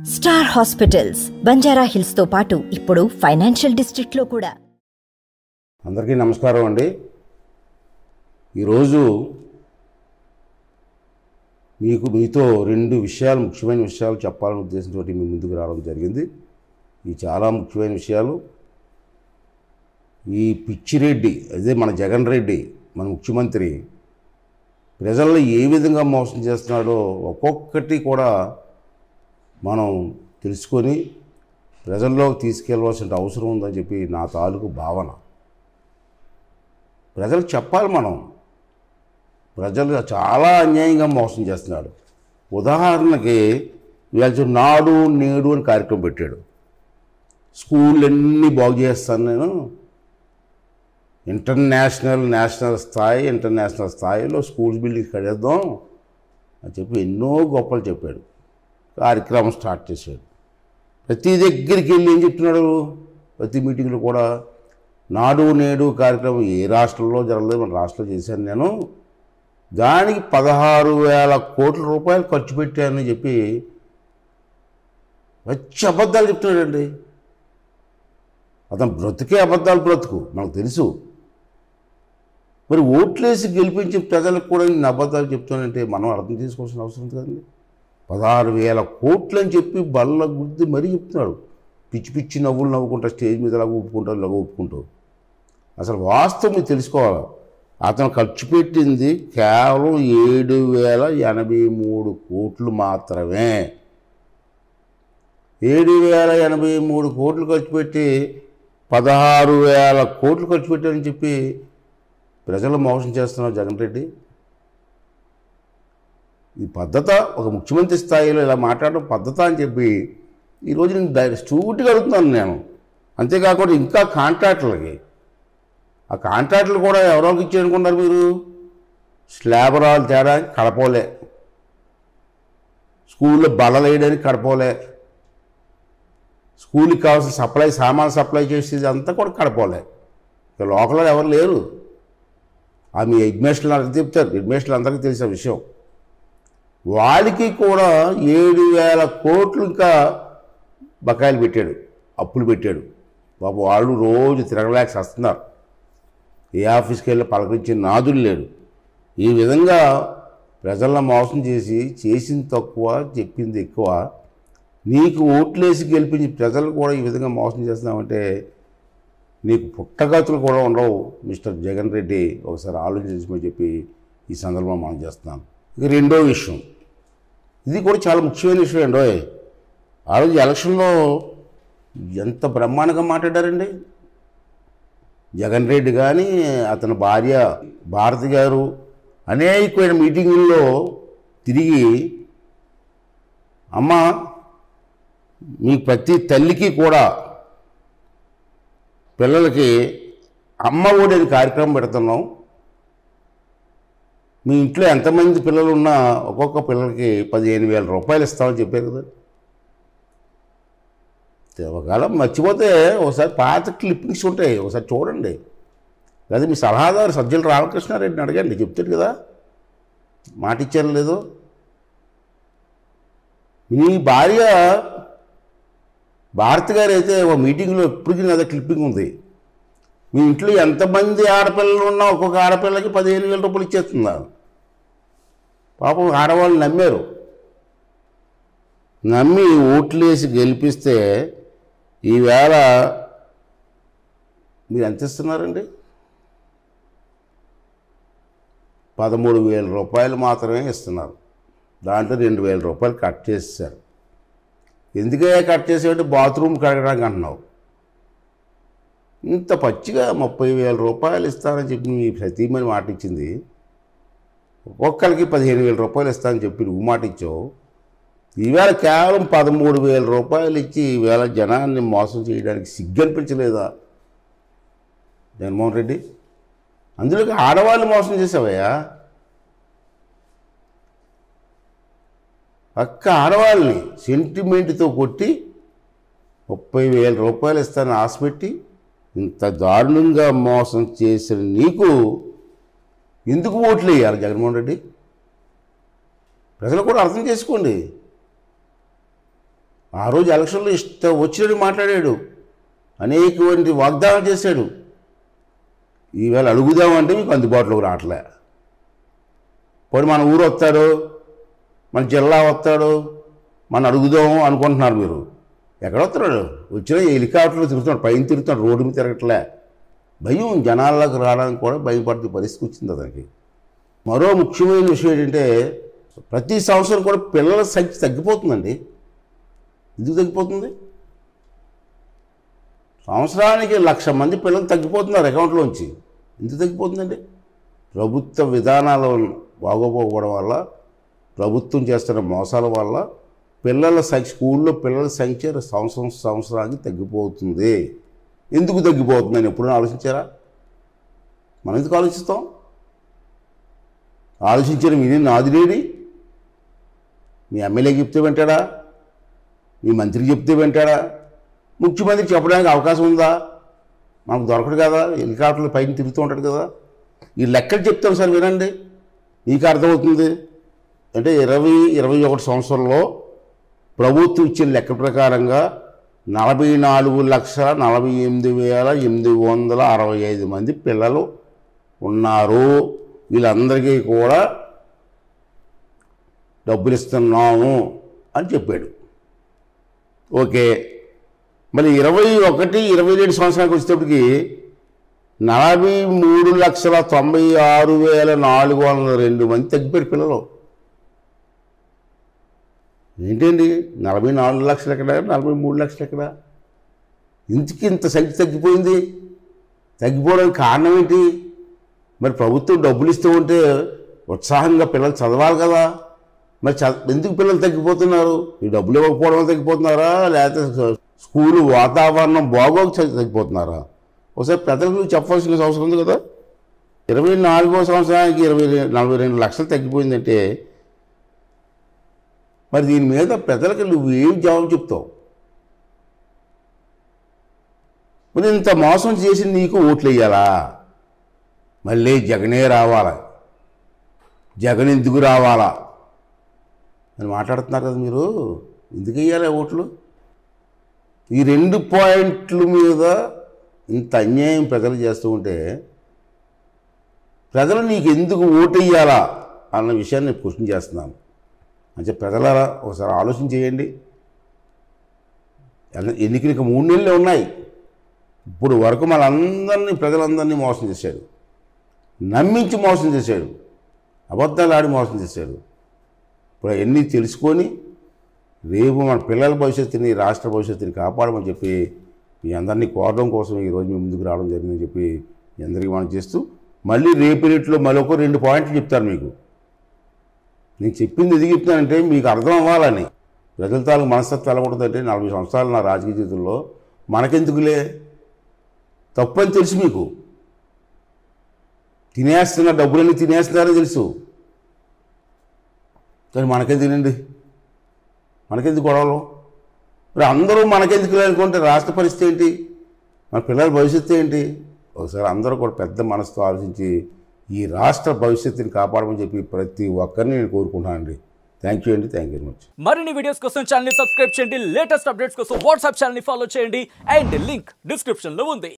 Star hospitals Banjara hills తో పాటు ఇప్పుడు ఫైనాన్షియల్ డిస్ట్రిక్ట్ లో కూడా అందరికీ నమస్కారం అండి ఈరోజు మీకు మీతో రెండు విషయాలు ముఖ్యమైన విషయాలు చెప్పాలనే ఉద్దేశంతో మీ ముందుకు రావడం జరిగింది ఈ చాలా ముఖ్యమైన విషయాలు ఈ పిచ్చిరెడ్డి అదే మన జగన్ రెడ్డి మన ముఖ్యమంత్రి ప్రజల్లో ఏ విధంగా మోసం చేస్తున్నాడో ఒక్కొక్కటి కూడా మనం తెలుసుకొని ప్రజల్లోకి తీసుకెళ్ళవలసిన అవసరం ఉందని చెప్పి నా తాలూకు భావన ప్రజలకు చెప్పాలి మనం ప్రజలు చాలా అన్యాయంగా మోసం చేస్తున్నాడు ఉదాహరణకి ఇవాళ నాడు నేడు అని కార్యక్రమం పెట్టాడు స్కూల్ అన్నీ బాగు చేస్తాను నేను ఇంటర్నేషనల్ నేషనల్ స్థాయి ఇంటర్నేషనల్ స్థాయిలో స్కూల్స్ బిల్డింగ్స్ కడేద్దాం అని చెప్పి ఎన్నో గొప్పలు చెప్పాడు కార్యక్రమం స్టార్ట్ చేశాడు ప్రతి దగ్గరికి వెళ్ళి ఏం చెప్తున్నాడు ప్రతి మీటింగ్లో కూడా నాడు నేడు కార్యక్రమం ఏ రాష్ట్రంలో జరగలేదు మన రాష్ట్రంలో చేశాను నేను దానికి పదహారు వేల కోట్ల రూపాయలు ఖర్చు పెట్టానని చెప్పి వచ్చి అబద్ధాలు చెప్తున్నాడండి అతను బ్రతుకే అబద్ధాలు బ్రతుకు మనకు తెలుసు మరి ఓట్లేసి గెలిపించి ప్రజలకు కూడా నేను అబద్ధాలు చెప్తానంటే మనం అర్థం చేసుకోవాల్సిన అవసరం ఉంది కదండి పదహారు వేల కోట్లు అని చెప్పి బల్ల గుద్ది మరీ చెప్తున్నాడు పిచ్చి పిచ్చి నవ్వులు నవ్వుకుంటా స్టేజ్ మీద ఇలా ఊపుకుంటా ఇలా ఊపుకుంటూ అసలు వాస్తవం మీరు తెలుసుకోవాలి అతను ఖర్చు పెట్టింది కేవలం ఏడు వేల ఎనభై మూడు కోట్లు మాత్రమే ఏడు వేల ఎనభై మూడు కోట్లు ఖర్చు పెట్టి పదహారు వేల కోట్లు ఖర్చు పెట్టారని చెప్పి ప్రజలు మోసం చేస్తున్నారు జగన్ రెడ్డి ఈ పద్ధత ఒక ముఖ్యమంత్రి స్థాయిలో ఇలా మాట్లాడడం పద్ధత అని చెప్పి ఈరోజు నేను డై స్టూట్గా అడుగుతున్నాను నేను అంతేకాకుండా ఇంకా కాంట్రాక్టులకి ఆ కాంట్రాక్టులు కూడా ఎవరికి ఇచ్చారనుకున్నారు మీరు స్లాబరాలు తేడానికి కడపోలే స్కూల్లో బల్లలు వేయడానికి కడపోలే స్కూల్కి కావాల్సిన సప్లై సామాన్ సప్లై చేసేది అంతా కూడా కడపోలే ఇక లోకల్లో ఎవరు లేరు ఆ మీ హెడ్మేస్టర్లు అందరికీ చెప్తారు హెడ్మేస్టర్లు అందరికీ తెలిసిన విషయం వాళ్ళకి కూడా ఏడు వేల కోట్లు ఇంకా బకాయిలు పెట్టాడు అప్పులు పెట్టాడు బాబు వాళ్ళు రోజు తిరగలేక వస్తున్నారు ఏ ఆఫీస్కి వెళ్ళి పలకరించే నాదులు లేడు ఈ విధంగా ప్రజలను మోసం చేసి చేసింది తక్కువ చెప్పింది ఎక్కువ నీకు ఓట్లేసి గెలిపించి ప్రజలు కూడా ఈ విధంగా మోసం చేస్తున్నామంటే నీకు పుట్టగతులు కూడా ఉండవు మిస్టర్ జగన్ రెడ్డి ఒకసారి ఆలోచించమని చెప్పి ఈ సందర్భంలో మనం చేస్తున్నాం ఇక రెండో విషయం ఇది కూడా చాలా ముఖ్యమైన విషయం అండి ఓయ్. ఆ రోజు ఎలక్షన్లో ఎంత బ్రహ్మాండంగా మాట్లాడారండి జగన్ రెడ్డి కానీ అతని భార్య భారతి గారు అనేకమైన మీటింగుల్లో తిరిగి అమ్మ మీ ప్రతి తల్లికి కూడా పిల్లలకి అమ్మ ఒడి అనే కార్యక్రమం పెడుతున్నాం మీ ఇంట్లో ఎంతమంది పిల్లలు ఉన్నా ఒక్కొక్క పిల్లలకి పదిహేను వేల రూపాయలు ఇస్తామని చెప్పారు కదా ఒకవేళ మర్చిపోతే ఒకసారి పాత క్లిప్పింగ్స్ ఉంటాయి ఒకసారి చూడండి లేదా మీ సలహాదారు సజ్జల రామకృష్ణారెడ్డిని అడగండి చెప్తాడు కదా మాట ఇచ్చారు లేదో మీ భార్య భారతి గారు అయితే ఒక మీటింగ్లో ఎప్పటికీ నా దగ్గర క్లిప్పింగ్ ఉంది మీ ఇంట్లో ఎంతమంది ఆడపిల్లలు ఉన్నా ఒక్కొక్క ఆడపిల్లకి పదిహేను వేల రూపాయలు ఇచ్చేస్తున్నారు పాపం ఆడవాళ్ళు నమ్మారు నమ్మి ఓట్లేసి గెలిపిస్తే ఈవేళ మీరు ఎంత ఇస్తున్నారండి పదమూడు వేల రూపాయలు మాత్రమే ఇస్తున్నారు దాంట్లో రెండు వేల రూపాయలు కట్ చేసేసారు ఎందుకే కట్ చేసేవంటే బాత్రూమ్ కడగడానికి అంటున్నావు ఇంత పచ్చిగా ముప్పై వేల రూపాయలు ఇస్తానని చెప్పి మీ సతీమణి మాట ఇచ్చింది ఒక్కొక్కరికి పదిహేను వేల రూపాయలు ఇస్తానని చెప్పి నువ్వు మాట ఇచ్చావు ఈవేళ కేవలం పదమూడు వేల రూపాయలు ఇచ్చి ఈవేళ జనాన్ని మోసం చేయడానికి సిగ్గనిపించలేదా జగన్మోహన్ రెడ్డి అందులోకి ఆడవాళ్ళు మోసం చేసావయ్యా అక్క ఆడవాళ్ళని సెంటిమెంట్తో కొట్టి ముప్పై వేల రూపాయలు ఇస్తానని ఆశపెట్టి ఇంత దారుణంగా మోసం చేసిన నీకు ఎందుకు ఓట్లు వేయాలి జగన్మోహన్ రెడ్డి ప్రజలు కూడా అర్థం చేసుకోండి ఆ రోజు ఎలక్షన్లో ఇష్టం వచ్చినట్టు మాట్లాడాడు అనేకమంది వాగ్దానాలు చేశాడు ఈవేళ అడుగుదామంటే మీకు అందుబాటులోకి రావట్లే పోనీ మన ఊరు వస్తాడు మన జిల్లా వస్తాడు మన అడుగుదాం అనుకుంటున్నారు మీరు ఎక్కడ వస్తున్నాడు వచ్చిన హెలికాప్టర్లో తిరుగుతున్నాడు పైన తిరుగుతున్నాడు రోడ్డు మీద తిరగట్లే భయం జనాల్లోకి రావడానికి కూడా భయపడుతూ పరిస్థితి వచ్చింది అతనికి మరో ముఖ్యమైన విషయం ఏంటంటే ప్రతి సంవత్సరం కూడా పిల్లల సంఖ్య తగ్గిపోతుందండి ఎందుకు తగ్గిపోతుంది సంవత్సరానికి లక్ష మంది పిల్లలు తగ్గిపోతున్నారు అకౌంట్లోంచి ఎందుకు తగ్గిపోతుందండి ప్రభుత్వ విధానాలు బాగోపోవడం వల్ల ప్రభుత్వం చేస్తున్న మోసాల వల్ల పిల్లల సంఖ్య స్కూల్లో పిల్లల సంఖ్య సంవత్సరం సంవత్సరానికి తగ్గిపోతుంది ఎందుకు తగ్గిపోతుందని ఎప్పుడైనా ఆలోచించారా మనం ఎందుకు ఆలోచిస్తాం ఆలోచించిన మీరే నాదిలేడి మీ ఎమ్మెల్యే చెప్తే వింటాడా మీ మంత్రికి చెప్తే వింటాడా ముఖ్యమంత్రికి చెప్పడానికి అవకాశం ఉందా మనకు దొరకడు కదా హెలికాప్టర్లు పైన తిరుగుతూ ఉంటాడు కదా ఈ లెక్కలు చెప్తాను సార్ వినండి మీకు అర్థమవుతుంది అంటే ఇరవై ఇరవై ఒకటి సంవత్సరంలో ప్రభుత్వం ఇచ్చిన లెక్క ప్రకారంగా నలభై నాలుగు లక్షల నలభై ఎనిమిది వేల ఎనిమిది వందల అరవై ఐదు మంది పిల్లలు ఉన్నారు వీళ్ళందరికీ కూడా డబ్బులు ఇస్తున్నాము అని చెప్పాడు ఓకే మరి ఇరవై ఒకటి ఇరవై రెండు సంవత్సరానికి వచ్చేటప్పటికి నలభై మూడు లక్షల తొంభై ఆరు వేల నాలుగు వందల రెండు మంది తగ్గిపోయారు పిల్లలు ఏంటండి నలభై నాలుగు లక్షలు ఎక్కడ నలభై మూడు లక్షలు ఎక్కడ ఇంతకి ఇంత సంఖ్య తగ్గిపోయింది తగ్గిపోవడానికి కారణం ఏంటి మరి ప్రభుత్వం డబ్బులు ఇస్తూ ఉంటే ఉత్సాహంగా పిల్లలు చదవాలి కదా మరి చ ఎందుకు పిల్లలు తగ్గిపోతున్నారు ఈ డబ్బులు ఇవ్వకపోవడం వల్ల తగ్గిపోతున్నారా లేకపోతే స్కూలు వాతావరణం బాగోక చ- తగ్గిపోతున్నారా ఒకసారి పెద్దలకు చెప్పాల్సిన అవసరం ఉంది కదా ఇరవై నాలుగో సంవత్సరానికి ఇరవై రె- నలభై రెండు లక్షలు తగ్గిపోయిందంటే మరి దీని మీద పెద్దలకు నువ్వు ఏం జవాబు చెప్తావు మరి ఇంత మోసం చేసి నీకు ఓట్లు వేయాలా మళ్ళీ జగనే రావాలా జగన్ ఎందుకు రావాలా అని మాట్లాడుతున్నారు కదా మీరు ఎందుకు వేయాలి ఓట్లు ఈ రెండు పాయింట్ల మీద ఇంత అన్యాయం ప్రజలు చేస్తూ ఉంటే ప్రజలు నీకు ఎందుకు ఓటు వేయాలా అన్న విషయాన్ని నేను క్వశ్చన్ చేస్తున్నాను అంటే ప్రజలారా ఒకసారి ఆలోచన చేయండి ఎన్ని- ఎన్నికలు ఇక మూడు నెలలే ఉన్నాయి ఇప్పుడు వరకు మనందరినీ ప్రజలందరినీ మోసం చేశాడు నమ్మించి మోసం చేశాడు అబద్ధాలు ఆడి మోసం చేశాడు ఇప్పుడు అవన్నీ తెలుసుకొని రేపు మన పిల్లల భవిష్యత్తుని రాష్ట్ర భవిష్యత్తుని కాపాడమని చెప్పి మీ అందరినీ కోరడం కోసం ఈరోజు మీ ముందుకు రావడం జరిగిందని చెప్పి మీ అందరికీ మనం చేస్తూ మళ్ళీ రేపు రేట్లో మరొక రెండు పాయింట్లు చెప్తాను మీకు నేను చెప్పింది ఎందుకు చెప్తానంటే మీకు అర్థం అవ్వాలని ప్రజల తాలూకు మనస్తత్వం ఎలా ఉంటుందంటే నలభై సంవత్సరాలు నా రాజకీయ జీవితంలో మనకెందుకులే తప్పని తెలుసు మీకు తినేస్తున్న డబ్బులన్నీ తినేస్తున్నారని తెలుసు కానీ మనకేం తినండి మనకెందుకు గొడవలు మరి అందరూ మనకెందుకు అనుకుంటే రాష్ట్ర పరిస్థితి ఏంటి మన పిల్లల భవిష్యత్తు ఏంటి ఒకసారి అందరూ కూడా పెద్ద మనసుతో ఆలోచించి ఈ రాష్ట్ర భవిష్యత్తుని కాపాడమని చెప్పి ప్రతి ఒక్కరిని నేను కోరుకుంటున్నానండి థ్యాంక్ యూ అండి థ్యాంక్ యూ వెరీ మచ్ మరిన్ని వీడియోస్ కోసం ఛానల్ ని సబ్స్క్రైబ్ చేయండి లేటెస్ట్ అప్డేట్స్ కోసం వాట్సాప్ ఛానల్ ని ఫాలో చేయండి అండ్ లింక్ డిస్క్రిప్షన్ లో ఉంది